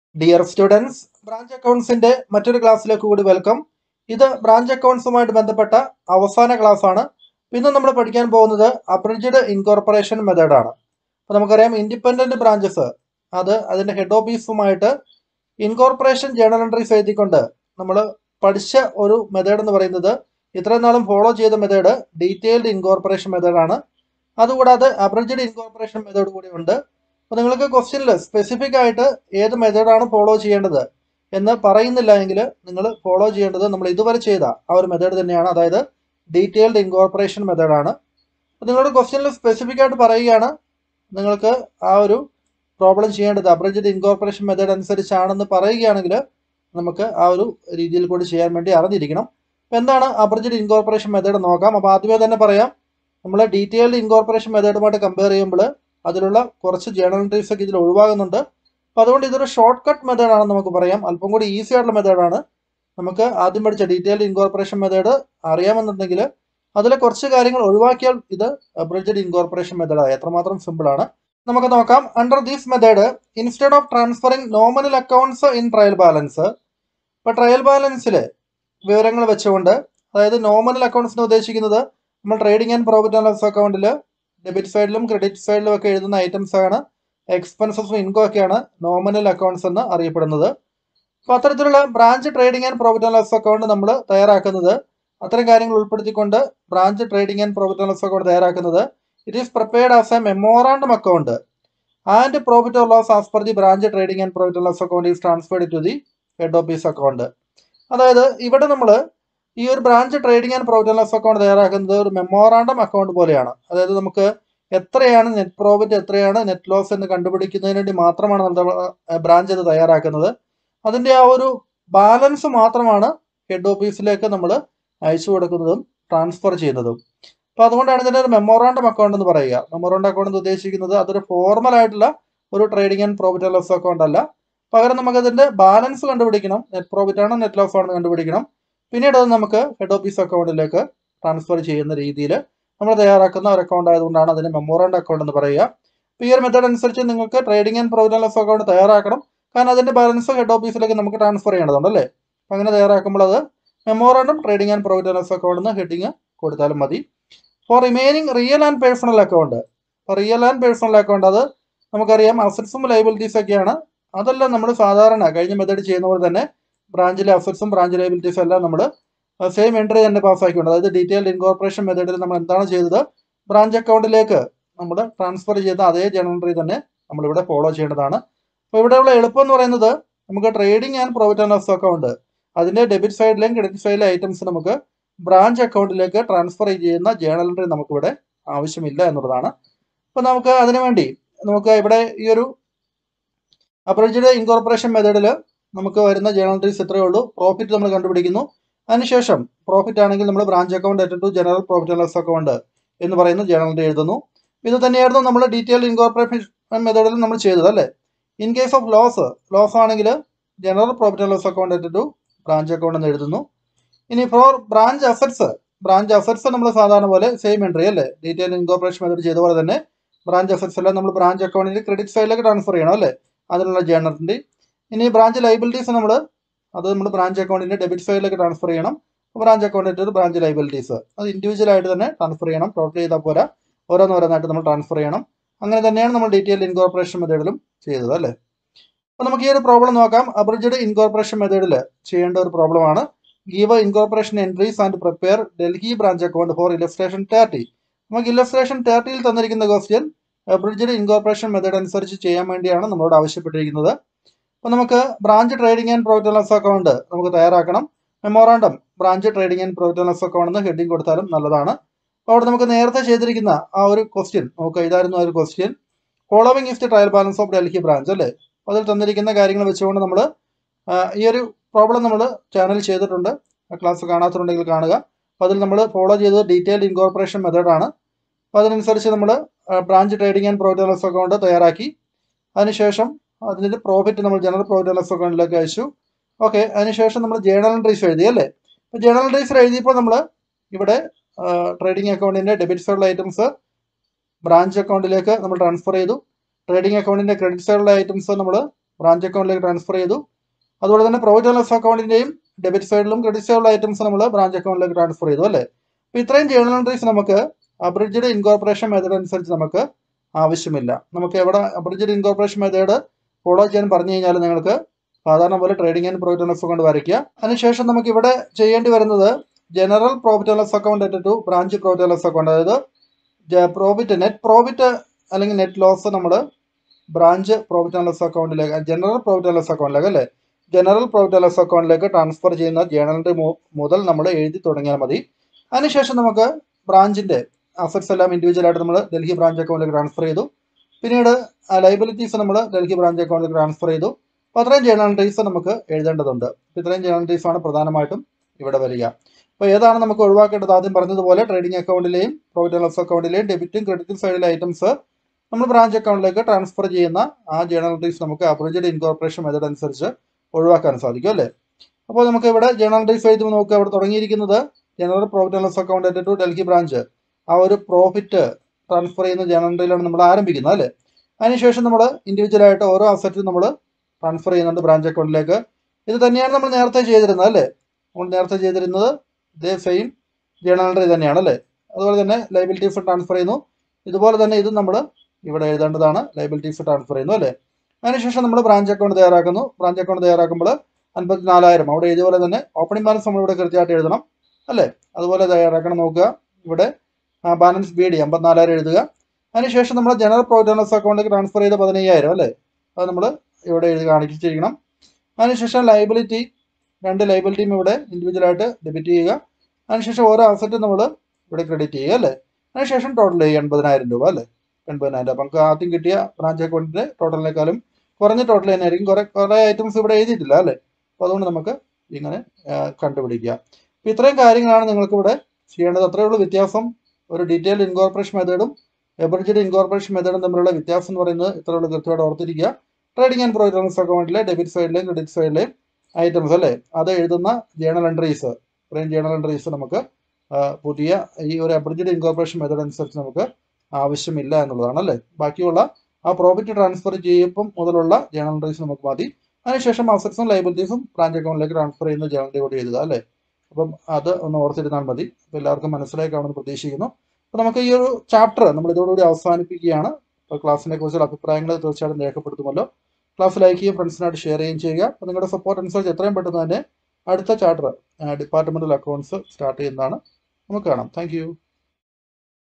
dear students branch അക്കൗണ്ട്സിന്റെ മറ്റൊരു ക്ലാസ്സിലേക്ക് കൂടി വെൽക്കം ഇത് ബ്രാഞ്ച് അക്കൗണ്ട്സുമായിട്ട് ബന്ധപ്പെട്ട അവസാന ക്ലാസ് ആണ് ഇന്ന് നമ്മൾ പഠിക്കാൻ പോകുന്നത് അബ്രിഡ്ജഡ് ഇൻകോർപ്പറേഷൻ മെത്തേഡ് ആണ് അപ്പോൾ നമുക്കറിയാം ഇൻഡിപെൻഡന്റ് ബ്രാഞ്ചസ് അത് അതിന്റെ ഹെഡ് ഓഫീസുമായിട്ട് ഇൻകോർപ്പറേഷൻ ജേണൽ എൻട്രീസ് എഴുതിക്കൊണ്ട് നമ്മൾ പഠിച്ച ഒരു മെത്തേഡ് എന്ന് പറയുന്നത് ഇത്രയും നാളും ഫോളോ ചെയ്ത മെത്തേഡ് ഡീറ്റെയിൽഡ് ഇൻകോർപ്പറേഷൻ മെത്തേഡ് ആണ് അതുകൂടാതെ അബ്രിഡ്ജഡ് ഇൻകോർപ്പറേഷൻ മെത്തേഡ് കൂടി ഉണ്ട് അപ്പോൾ നിങ്ങൾക്ക് ക്വസ്റ്റ്യനിൽ സ്പെസിഫിക് ആയിട്ട് ഏത് മെത്തേഡാണ് ഫോളോ ചെയ്യേണ്ടത് എന്ന് പറയുന്നില്ല എങ്കിൽ നിങ്ങൾ ഫോളോ ചെയ്യേണ്ടത് നമ്മൾ ഇതുവരെ ചെയ്ത ആ ഒരു മെത്തേഡ് തന്നെയാണ് അതായത് ഡീറ്റെയിൽഡ് ഇൻകോർപ്പറേഷൻ മെത്തേഡാണ് അപ്പോൾ നിങ്ങളുടെ ക്വസ്റ്റ്യനിൽ സ്പെസിഫിക് ആയിട്ട് പറയുകയാണ് നിങ്ങൾക്ക് ആ ഒരു പ്രോബ്ലം ചെയ്യേണ്ടത് അബ്രിഡ്ജഡ് ഇൻകോർപ്പറേഷൻ മെത്തേഡ് അനുസരിച്ചാണെന്ന് പറയുകയാണെങ്കിൽ നമുക്ക് ആ ഒരു രീതിയിൽ കൂടി ചെയ്യാൻ വേണ്ടി അറിഞ്ഞിരിക്കണം അപ്പോൾ എന്താണ് അബ്രിഡ്ജഡ് ഇൻകോർപ്പറേഷൻ മെത്തേഡ് നോക്കാം അപ്പോൾ ആദ്യമേ തന്നെ പറയാം നമ്മൾ ഡീറ്റെയിൽഡ് ഇൻകോർപ്പറേഷൻ മെത്തേഡുമായിട്ട് കമ്പയർ ചെയ്യുമ്പോൾ അതിലുള്ള കുറച്ച് ജേണൽ എൻട്രീസ് ഒക്കെ ഇതിൽ ഒഴിവാകുന്നുണ്ട് അപ്പോൾ അതുകൊണ്ട് ഇതൊരു ഷോർട്ട് കട്ട് മെത്തേഡ് ആണെന്ന് നമുക്ക് പറയാം അല്പം കൂടി ഈസി ആയിട്ടുള്ള മെത്തേഡാണ് നമുക്ക് ആദ്യം പഠിച്ച ഡീറ്റെയിൽഡ് ഇൻകോർപ്പറേഷൻ മെത്തേഡ് അറിയാമെന്നുണ്ടെങ്കിൽ അതിലെ കുറച്ച് കാര്യങ്ങൾ ഒഴിവാക്കിയാൽ ഇത് ബ്രിഡ്ജഡ് ഇൻകോർപ്പറേഷൻ മെത്തേഡാണ് എത്രമാത്രം സിമ്പിൾ ആണ് നമുക്ക് നോക്കാം under this method instead of transferring nominal accounts in trial balance ഇപ്പോൾ ട്രയൽ ബാലൻസിൽ വിവരങ്ങൾ വെച്ചുകൊണ്ട് അതായത് നോമിനൽ അക്കൗണ്ട്സിന് ഉദ്ദേശിക്കുന്നത് നമ്മൾ trading and profit and loss അക്കൗണ്ടിൽ ഡെബിറ്റ് സൈഡിലും ക്രെഡിറ്റ് സൈഡിലും ഒക്കെ എഴുതുന്ന ഐറ്റംസ് ആണ് എക്സ്പെൻസസും ഇൻകം ഒക്കെയാണ് നോമിനൽ അക്കൗണ്ട്സ് എന്ന് അറിയപ്പെടുന്നത് അപ്പോൾ അത്തരത്തിലുള്ള branch trading and profit and loss account നമ്മൾ തയ്യാറാക്കുന്നത് അത്തരം കാര്യങ്ങൾ ഉൾപ്പെടുത്തിക്കൊണ്ട് branch trading and profit and loss account തയ്യാറാക്കുന്നത് it is prepared as a memorandum account and profit or loss as per the branch trading and profit and loss account is transferred to the head office account അതായത് ഇവിടെ നമ്മൾ ഈ ഒരു branch trading and profit and loss account തയ്യാറാക്കുന്നത് ഒരു memorandum account പോലെയാണ് അതായത് നമുക്ക് എത്രയാണ് നെറ്റ് പ്രോഫിറ്റ് എത്രയാണ് നെറ്റ് ലോസ് എന്ന് കണ്ടുപിടിക്കുന്നതിന് വേണ്ടി മാത്രമാണ് നമ്മൾ ബ്രാഞ്ച് അത് തയ്യാറാക്കുന്നത് അതിൻ്റെ ആ ഒരു ബാലൻസ് മാത്രമാണ് ഹെഡ് ഓഫീസിലേക്ക് നമ്മൾ അയച്ചു കൊടുക്കുന്നതും ട്രാൻസ്ഫർ ചെയ്യുന്നതും അപ്പോൾ അതുകൊണ്ടാണ് ഇതിൻ്റെ ഒരു മെമ്മോറാണ്ടം അക്കൗണ്ട് എന്ന് പറയുക മെമ്മോറാണ്ടം അക്കൗണ്ട് എന്ന് ഉദ്ദേശിക്കുന്നത് അതൊരു ഫോർമൽ ആയിട്ടുള്ള ഒരു trading and profit and loss account അല്ല പകരം നമുക്ക് അതിൻ്റെ ബാലൻസ് കണ്ടുപിടിക്കണം നെറ്റ് പ്രോഫിറ്റ് ആണോ നെറ്റ് ലോസ് ആണോ കണ്ടുപിടിക്കണം പിന്നീട് അത് നമുക്ക് ഹെഡ് ഓഫീസ് അക്കൗണ്ടിലേക്ക് ട്രാൻസ്ഫർ ചെയ്യുന്ന രീതിയിൽ നമ്മൾ തയ്യാറാക്കുന്ന ഒരു അക്കൗണ്ട് ആയതുകൊണ്ടാണ് അതിന് മെമ്മോറാണ്ടം അക്കൗണ്ട് എന്ന് പറയുക അപ്പോൾ ഈ ഒരു മെത്തേഡ് അനുസരിച്ച് നിങ്ങൾക്ക് trading and profit and loss account തയ്യാറാക്കണം കാരണം അതിന്റെ ബാലൻസ് ഹെഡ് ഓഫീസിലേക്ക് നമുക്ക് ട്രാൻസ്ഫർ ചെയ്യേണ്ടതുണ്ട് അല്ലേ അപ്പം അങ്ങനെ തയ്യാറാക്കുമ്പോൾ അത് memorandum trading and profit and loss account എന്ന് ഹെഡിങ് കൊടുത്താലും മതി for remaining real and personal account അപ്പോൾ റിയൽ ആൻഡ് പേഴ്സണൽ അക്കൗണ്ട് അത് നമുക്കറിയാം അസറ്റ്സും ലൈബിലിറ്റീസ് ഒക്കെയാണ് അതെല്ലാം നമ്മൾ സാധാരണ കഴിഞ്ഞ മെത്തേഡ് ചെയ്യുന്ന പോലെ തന്നെ ബ്രാഞ്ചിലെ അസറ്റ്സും ബ്രാഞ്ച് ലൈബിലിറ്റീസും എല്ലാം നമ്മൾ സെയിം എൻട്രി തന്നെ പാസ്സാക്കിയിട്ടുണ്ട് അതായത് ഡീറ്റെയിൽഡ് ഇൻകോർപ്പറേഷൻ മെത്തേഡിൽ നമ്മൾ എന്താണ് ചെയ്തത് ബ്രാഞ്ച് അക്കൗണ്ടിലേക്ക് നമ്മൾ ട്രാൻസ്ഫർ ചെയ്ത അതേ ജേണൽ എൻട്രി തന്നെ നമ്മളിവിടെ ഫോളോ ചെയ്യേണ്ടതാണ് അപ്പോൾ ഇവിടെയുള്ള എളുപ്പം എന്ന് പറയുന്നത് നമുക്ക് trading and profit and loss account അതിന്റെ ഡെബിറ്റ് സൈഡിലെയും ക്രെഡിറ്റ് സൈഡിലെ ഐറ്റംസ് നമുക്ക് ബ്രാഞ്ച് അക്കൗണ്ടിലേക്ക് ട്രാൻസ്ഫർ ചെയ്യുന്ന ജേണൽ എൻട്രി നമുക്കിവിടെ ആവശ്യമില്ല എന്നുള്ളതാണ് അപ്പോൾ നമുക്ക് അതിനുവേണ്ടി നമുക്ക് ഇവിടെ ഈ ഒരു അപ്രോച്ചഡ് ഇൻകോർപ്പറേഷൻ മെത്തേഡിൽ നമുക്ക് വരുന്ന ജേണൽ എൻട്രീസ് ഇത്രയേ ഉള്ളൂ പ്രോഫിറ്റ് നമ്മൾ കണ്ടുപിടിക്കുന്നു അതിനുശേഷം പ്രോഫിറ്റ് ആണെങ്കിൽ നമ്മൾ branch account at to general profit and loss account എന്ന് പറയുന്ന ജേണൽ എൻട്രി എഴുതുന്നു ഇത് തന്നെയായിരുന്നു നമ്മൾ ഡീറ്റെയിൽഡ് ഇൻകോർപ്പറേഷൻ മെത്തേഡിൽ നമ്മൾ ചെയ്തത് അല്ലേ in case of loss loss ആണെങ്കിൽ general profit and loss account at to branch account എന്ന് എഴുതുന്നു ഇനി for branch assets branch assets നമ്മൾ സാധാരണ പോലെ സെയിം എൻട്രി അല്ലേ ഡീറ്റെയിൽ ഇൻകോർപ്പറേഷൻ മെത്തേഡ് ചെയ്ത പോലെ തന്നെ ബ്രാഞ്ച് അസറ്റ്സ് എല്ലാം നമ്മൾ ബ്രാഞ്ച് അക്കൗണ്ടിൽ ക്രെഡിറ്റ് സൈഡിലേക്ക് ട്രാൻസ്ഫർ ചെയ്യണം അല്ലേ അതിനുള്ള ജേണൽ എൻട്രി ഇനി ബ്രാഞ്ച് ലൈബിലിറ്റീസ് നമ്മൾ അത് നമ്മൾ ബ്രാഞ്ച് അക്കൗണ്ടിന്റെ ഡെബിറ്റ് സൈഡിലേക്ക് ട്രാൻസ്ഫർ ചെയ്യണം ബ്രാഞ്ച് അക്കൗണ്ടിന്റെ ബ്രാഞ്ച് ലൈബിലിറ്റീസ് അത് ഇൻഡിവിജ്വൽ ആയിട്ട് തന്നെ ട്രാൻസ്ഫർ ചെയ്യണം ടോട്ടൽ ചെയ്താൽ പോരാ ഓരോന്നോരോന്നായിട്ട് നമ്മൾ ട്രാൻസ്ഫർ ചെയ്യണം അങ്ങനെ തന്നെയാണ് നമ്മൾ ഡീറ്റെയിൽ ഇൻകോർപ്പറേഷൻ മെത്തേഡിലും ചെയ്തത് അല്ലേ അപ്പോൾ നമുക്ക് ഈ ഒരു പ്രോബ്ലം നോക്കാം അബ്രിഡ്ജഡ് ഇൻകോർപ്പറേഷൻ മെത്തേഡിൽ ചെയ്യേണ്ട ഒരു പ്രോബ്ലം ആണ് give incorporation entries and prepare Delhi branch account for illustration thirty നമുക്ക് ഇലസ്ട്രേഷൻ തേർട്ടിയിൽ തന്നിരിക്കുന്ന ക്വസ്റ്റ്യൻ അബ്രിഡ്ജഡ് ഇൻകോർപ്പറേഷൻ മെത്തേഡ് അനുസരിച്ച് ചെയ്യാൻ വേണ്ടിയാണ് നമ്മളോട് ആവശ്യപ്പെട്ടിരിക്കുന്നത് അപ്പോൾ നമുക്ക് branch trading and profit loss account നമുക്ക് തയ്യാറാക്കണം memorandum branch trading and profit loss account എന്ന് ഹെഡിങ് കൊടുത്താലും നല്ലതാണ് അപ്പോൾ അവിടെ നമുക്ക് നേരത്തെ ചെയ്തിരിക്കുന്ന ആ ഒരു ക്വസ്റ്റ്യൻ നമുക്ക് ഇതായിരുന്നു ആ ഒരു question following if the trial balance of Delhi branch അല്ലേ അതിൽ തന്നിരിക്കുന്ന കാര്യങ്ങൾ വെച്ചുകൊണ്ട് നമ്മൾ ഈ ഒരു പ്രോബ്ലം നമ്മൾ ചാനൽ ചെയ്തിട്ടുണ്ട് ആ ക്ലാസ് കാണാത്തുണ്ടെങ്കിൽ കാണുക അപ്പോൾ അതിൽ നമ്മൾ ഫോളോ ചെയ്തത് ഡീറ്റെയിൽഡ് ഇൻകോർപ്പറേഷൻ മെത്തേഡാണ് അപ്പോൾ അതിനനുസരിച്ച് നമ്മൾ branch trading and profit loss account തയ്യാറാക്കി അതിനുശേഷം അതിൻ്റെ പ്രോഫിറ്റ് നമ്മൾ ജനറൽ പ്രോഫിറ്റ് ലോസ് അക്കൗണ്ടിലേക്ക് അയച്ചു ഓക്കെ അതിനുശേഷം നമ്മൾ ജേണൽ എൻട്രീസ് എഴുതി അല്ലേ അപ്പോൾ ജേണൽ എൻട്രീസ് എഴുതിയപ്പോൾ നമ്മൾ ഇവിടെ ട്രേഡിംഗ് അക്കൗണ്ടിൻ്റെ ഡെബിറ്റ് സൈഡിലെ ഐറ്റംസ് ബ്രാഞ്ച് അക്കൗണ്ടിലേക്ക് നമ്മൾ ട്രാൻസ്ഫർ ചെയ്തു ട്രേഡിംഗ് അക്കൗണ്ടിൻ്റെ ക്രെഡിറ്റ് സൈഡിലെ ഐറ്റംസ് നമ്മൾ ബ്രാഞ്ച് അക്കൗണ്ടിലേക്ക് ട്രാൻസ്ഫർ ചെയ്തു അതുപോലെ തന്നെ പ്രോഫിറ്റ് ആൻഡ് ലോസ് അക്കൗണ്ടിന്റെയും ഡെബിറ്റ് സൈഡിലും ക്രെഡിറ്റ് സൈഡിലുള്ള ഐറ്റംസ് നമ്മൾ ബ്രാഞ്ച് അക്കൗണ്ടിലേക്ക് ട്രാൻസ്ഫർ ചെയ്തു അല്ലേ അപ്പോൾ ഇത്രയും ജേണൽ എൻട്രീസ് നമുക്ക് അബ്രിഡ്ജഡ് ഇൻകോർപ്പറേഷൻ മെത്തേഡ് അനുസരിച്ച് നമുക്ക് ആവശ്യമില്ല നമുക്ക് എവിടെ അബ്രിഡ്ജഡ് ഇൻകോർപ്പറേഷൻ മെത്തേഡ് ഫോളോ ചെയ്യാൻ പറഞ്ഞു കഴിഞ്ഞാൽ നിങ്ങൾക്ക് സാധാരണ പോലെ trading and profit and loss account വരയ്ക്കുക അതിനുശേഷം നമുക്ക് ഇവിടെ ചെയ്യേണ്ടി വരുന്നത് general profit and loss account at to branch profit and loss account അതായത് പ്രോഫിറ്റ് നെറ്റ് പ്രോഫിറ്റ് അല്ലെങ്കിൽ നെറ്റ് ലോസ് നമ്മൾ ബ്രാഞ്ച് പ്രോഫിറ്റ് ആൻഡ് ലോസ് അക്കൗണ്ടിലേക്ക് ജനറൽ പ്രോഫിറ്റ് ആൻഡ് ലോസ് അക്കൗണ്ടിലേക്ക് അല്ലേ ജനറൽ പ്രോഫിറ്റ് ആൻഡ് ലോസ് അക്കൗണ്ടിലേക്ക് ട്രാൻസ്ഫർ ചെയ്യുന്ന ജേണലിന്റെ മുതൽ നമ്മൾ എഴുതി തുടങ്ങിയാൽ മതി അതിനുശേഷം നമുക്ക് ബ്രാഞ്ചിന്റെ അസറ്റ്സ് എല്ലാം ഇൻഡിവിജ്വൽ ആയിട്ട് നമ്മൾ ഡൽഹി ബ്രാഞ്ച് അക്കൗണ്ടിലേക്ക് ട്രാൻസ്ഫർ ചെയ്തു പിന്നീട് ലൈബിലിറ്റീസ് നമ്മൾ ഡൽഹി ബ്രാഞ്ച് അക്കൗണ്ടിലേക്ക് ട്രാൻസ്ഫർ ചെയ്തു അപ്പോൾ അത്രയും ജേണൽ എൻട്രീസ് നമുക്ക് എഴുതേണ്ടതുണ്ട് അപ്പോൾ ഇത്രയും ജേണൽ എൻട്രീസ് ആണ് പ്രധാനമായിട്ടും ഇവിടെ വരിക അപ്പോൾ ഏതാണ് നമുക്ക് ഒഴിവാക്കേണ്ടത് ആദ്യം പറഞ്ഞതുപോലെ ട്രേഡിംഗ് അക്കൗണ്ടിലെയും പ്രോഫിറ്റ് ആൻഡ് ലോസ് അക്കൗണ്ടിലെയും ഡെബിറ്റും ക്രെഡിറ്റും സൈഡിലെ ഐറ്റംസ് നമ്മൾ ബ്രാഞ്ച് അക്കൗണ്ടിലേക്ക് ട്രാൻസ്ഫർ ചെയ്യുന്ന ആ ജേണൽ എൻട്രീസ് നമുക്ക് അബ്രിജഡ് ഇൻകോർപ്പറേഷൻ മെത്തേഡ് അനുസരിച്ച് ഒഴിവാക്കാൻ സാധിക്കും അല്ലേ അപ്പോൾ നമുക്ക് ഇവിടെ ജേണൽ എൻട്രീസ് എഴുതുമ്പോൾ നമുക്ക് അവിടെ തുടങ്ങിയിരിക്കുന്നത് general profit and loss account to Delhi branch ആ ഒരു പ്രോഫിറ്റ് ട്രാൻസ്ഫർ ചെയ്യുന്ന ജേണൽ എൻട്രിയിലാണ് നമ്മൾ ആരംഭിക്കുന്നത് അല്ലേ അതിനുശേഷം നമ്മൾ ഇൻഡിവിജ്വൽ ആയിട്ട് ഓരോ അസറ്റും നമ്മൾ ട്രാൻസ്ഫർ ചെയ്യുന്നുണ്ട് ബ്രാഞ്ച് അക്കൗണ്ടിലേക്ക് ഇത് തന്നെയാണ് നമ്മൾ നേരത്തെ ചെയ്തിരുന്നത് അല്ലേ നമ്മൾ നേരത്തെ ചെയ്തിരുന്നത് ഇതേ സെയിം ജേണൽ എൻട്രി തന്നെയാണ് അല്ലേ അതുപോലെ തന്നെ ലൈബിലിറ്റീസ് ട്രാൻസ്ഫർ ചെയ്യുന്നു ഇതുപോലെ തന്നെ ഇതും നമ്മൾ ഇവിടെ എഴുതേണ്ടതാണ് ലൈബിലിറ്റീസ് ട്രാൻസ്ഫർ ചെയ്യുന്നു അല്ലേ അതിനുശേഷം നമ്മൾ ബ്രാഞ്ച് അക്കൗണ്ട് തയ്യാറാക്കുന്നു ബ്രാഞ്ച് അക്കൗണ്ട് തയ്യാറാക്കുമ്പോൾ അൻപത്തിനാലായിരം അവിടെ ഇതുപോലെ തന്നെ ഓപ്പണിംഗ് ബാലൻസ് നമ്മൾ ഇവിടെ കൃത്യമായിട്ട് എഴുതണം അല്ലേ അതുപോലെ തയ്യാറാക്കണം നോക്കുക ഇവിടെ ബാലൻസ് ബി ഡി അമ്പത്തിനാലായിരം എഴുതുക അതിനുശേഷം നമ്മൾ ജനറൽ പ്രോഫിറ്റ് ആൻഡ് ലോസ് അക്കൗണ്ടിലേക്ക് ട്രാൻസ്ഫർ ചെയ്ത പതിനയ്യായിരം അല്ലേ അത് നമ്മൾ ഇവിടെ എഴുതി കാണിച്ചിരിക്കണം അതിനുശേഷം ലൈബിലിറ്റി രണ്ട് ലൈബിലിറ്റിയും ഇവിടെ ഇൻഡിവിജ്വൽ ആയിട്ട് ഡെബിറ്റ് ചെയ്യുക അതിനുശേഷം ഓരോ അസറ്റും നമ്മൾ ഇവിടെ ക്രെഡിറ്റ് ചെയ്യുക അല്ലേ അതിനുശേഷം ടോട്ടൽ ചെയ്യുക എൺപതിനായിരം രൂപ അല്ലേ എൺപതിനായിരം അപ്പം നമുക്ക് ആദ്യം കിട്ടിയ ബ്രാഞ്ച് അക്കൗണ്ടിന്റെ ടോട്ടലിനേക്കാളും കുറഞ്ഞ ടോട്ടൽ തന്നെ ആയിരിക്കും കുറെ കുറെ ഐറ്റംസ് ഇവിടെ എഴുതിയിട്ടില്ല അല്ലേ അപ്പോൾ അതുകൊണ്ട് നമുക്ക് ഇങ്ങനെ കണ്ടുപിടിക്കുക അപ്പോൾ ഇത്രയും കാര്യങ്ങളാണ് നിങ്ങൾക്ക് ഇവിടെ ചെയ്യേണ്ടത് അത്രയേ ഉള്ളൂ വ്യത്യാസം ഒരു ഡീറ്റെയിൽഡ് ഇൻകോർപ്പറേഷൻ മെത്തേഡും എബർജിഡ് ഇൻകോർപ്പറേഷൻ മെത്തേഡും തമ്മിലുള്ള വ്യത്യാസം എന്ന് പറയുന്നത് ഇത്രയേ ഉള്ളൂ കൃത്യമായിട്ട് ഓർത്തിരിക്കുക ട്രേഡിംഗ് ആൻഡ് പ്രോഫിറ്റ് അക്കൗണ്ടിലെ ഡെബിറ്റ് സൈഡിലെയും ക്രെഡിറ്റ് സൈഡിലെയും ഐറ്റംസ് അല്ലേ അത് എഴുതുന്ന ജേണൽ എൻട്രീസ് ഇത്രയും ജേണൽ എൻട്രീസ് നമുക്ക് പുതിയ ഈ ഒരു അബ്രിജിഡ് ഇൻകോർപ്പറേഷൻ മെത്തേഡ് അനുസരിച്ച് നമുക്ക് ആവശ്യമില്ല എന്നുള്ളതാണ് അല്ലേ ബാക്കിയുള്ള ആ പ്രോഫിറ്റ് ട്രാൻസ്ഫർ ചെയ്യുമ്പം മുതലുള്ള ജേണൽ എൻട്രീസ് നമുക്ക് മതി അതിനുശേഷം അസറ്റ്സും ലൈബിലിറ്റീസും ബ്രാഞ്ച് അക്കൗണ്ടിലേക്ക് ട്രാൻസ്ഫർ ചെയ്യുന്ന ജേണൽ എൻട്രി കൂടി എഴുതുക അല്ലേ അപ്പം അത് ഒന്ന് ഓർത്തിരുന്നാൽ മതി അപ്പോൾ എല്ലാവർക്കും മനസ്സിലായി കാണുമെന്ന് പ്രതീക്ഷിക്കുന്നു അപ്പോൾ നമുക്ക് ഈ ഒരു ചാപ്റ്റർ നമ്മൾ ഇതോടുകൂടി അവസാനിപ്പിക്കുകയാണ് അപ്പോൾ ക്ലാസ്സിനെ കുറിച്ചുള്ള അഭിപ്രായങ്ങൾ തീർച്ചയായിട്ടും രേഖപ്പെടുത്തുമല്ലോ ക്ലാസ് ലൈക്ക് ചെയ്യും ഫ്രണ്ട്സിനായിട്ട് ഷെയർ ചെയ്യുകയും ചെയ്യുക അപ്പോൾ നിങ്ങളുടെ സപ്പോർട്ട് അനുസരിച്ച് എത്രയും പെട്ടെന്ന് തന്നെ അടുത്ത ചാപ്റ്റർ ഡിപ്പാർട്ട്മെന്റൽ അക്കൗണ്ട്സ് സ്റ്റാർട്ട് ചെയ്യുന്നതാണ് നമുക്ക് കാണാം താങ്ക്